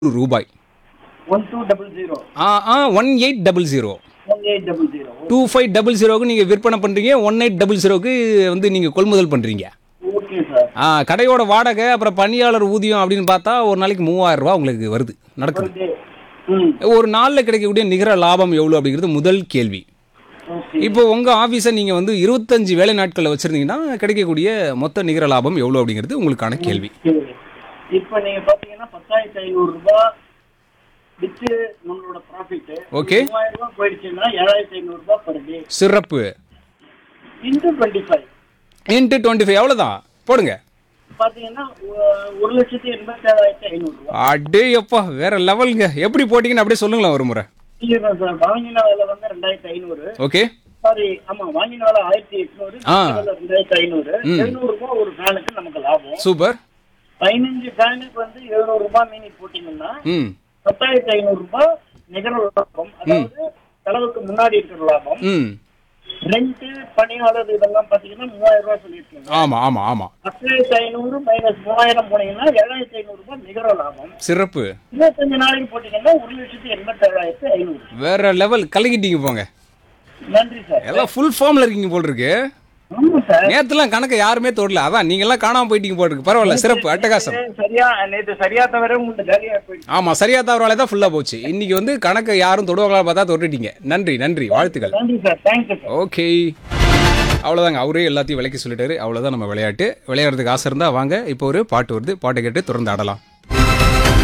ரூபாய் one two double zero ஆ ஆ one eight double zero one eight double zero two five double ஜீரோவுக்கு நீங்கள் விற்பனை பண்ணுறீங்க ஒன் எயிட் டபுள் ஜீரோவுக்கு வந்து நீங்கள் கொள்முதல் பண்ணுறீங்க ஓகே சார் ஆ கடையோட வாடகை அப்புறம் பணியாளர் ஊதியம் அப்படின்னு பார்த்தா ஒரு நாளைக்கு மூவாயிரம் ரூபா உங்களுக்கு வருது நடக்குது ஓகே ம் ஒரு நாளில் கிடைக்கக்கூடிய நிகர லாபம் எவ்வளோ அப்படிங்கிறது முதல் கேள்வி ஓகே இப்போ உங்கள் ஆஃபீஸை நீங்கள் வந்து இருபத்தஞ்சு வேலை நாட்களில் வச்சுருந்தீங்கன்னா கிடைக்கக்கூடிய மொத்த நிகர லாபம் எவ்வளோ அப்படிங்கிறது உங்களுக்கான கேள்வி சரி. இப்போ நீங்க பாத்தீங்கன்னா பத்தாயிரத்தி ஐநூறு ரூபாய் வித்து நம்மளோட ப்ராஃபிட் Okay. மூவாயிரம் ரூபாய் போயிடுச்சுன்னா ஏழாயிரத்தி ஐநூறு ரூபாய் பர் டே சிறப்பு into twenty five into twenty five எவ்வளோதான் போடுங்க பாத்தீங்கன்னா ஒ- ஒரு லட்சத்தி எண்பத்தி ஏழாயிரத்தி ஐநூறு ரூபாய் அடே அப்பா வேற லெவலுங்க எப்படி போட்டிங்கன்னு அப்படியே சொல்லுங்களேன் ஒரு முறை இல்லைங்க சார் வாங்கின வேலை வந்து ரெண்டாயிரத்தி ஐநூறு ஓகே சாரி ஆமா வாங்கின வேலை ஆயிரத்தி எட்நூறு ஆ. ரெண்டாயிரத்தி ஐநூறு எழுநூறு ரூபாய் ஒரு ஃபேனுக்கு நமக்கு லாபம் சூப்பர் பதினஞ்சு ஃபேனுக்கு வந்து எழுநூறு ரூபாய் மீனி போட்டீங்கன்னா ம் பத்தாயிரத்தி ஐநூறு ரூபாய் நிகர லாபம் அதாவது செலவுக்கு முன்னாடி இருக்கிற லாபம் ம் ரெண்ட் பணியாளர் இதெல்லாம் பாத்தீங்கன்னா மூவாயிரம் ரூபாய் சொல்லியிருக்கீங்க ஆமாம் ஆமாம் ஆமாம் பத்தாயிரத்தி ஐநூறு மைனஸ் மூவாயிரம் போனீங்கன்னா ஏழாயிரத்தி ஐநூறு ரூபாய் நிகர லாபம் சிறப்பு இருபத்தஞ்சு நாளைக்கு போட்டீங்கன்னா ஒரு லட்சத்தி எண்பத்தி ஏழாயிரத்தி ஐநூறு வேற லெவல் கலக்கிட்டீங்க போங்க நன்றி சார் எல்லாம் ஃபுல் ஃபார்மில் இருக்கீங்க போல் இருக்கு ஆமா சார் நேற்றுலாம் கணக்கை யாருமே தொடல அதான் நீங்கெல்லாம் காணாமல் போயிட்டீங்க போல் இருக்கு பரவாயில்ல சிறப்பு அட்டகாசம் சரியா நேற்று சரியா தவிர உங்களுக்கு ஜாலியா போயிடுச்சு ஆமாம் சரியா தவறாலே தான் ஃபுல்லாக போச்சு இன்னைக்கு வந்து கணக்கை யாரும் தொடுவாங்களா பார்த்தா தொட்டுட்டீங்க நன்றி நன்றி வாழ்த்துக்கள் நன்றி சார் தேங்க்யூ சார் ஓகே அவ்வளோதாங்க அவரே எல்லாத்தையும் விலைக்கு சொல்லிட்டாரு அவ்வளோதான் நம்ம விளையாட்டு விளையாடுறதுக்கு ஆசை இருந்தால் வாங்க இப்போ ஒரு பாட்டு வருது பாட்டை கேட்டு தொடர்ந்து ஆடலாம்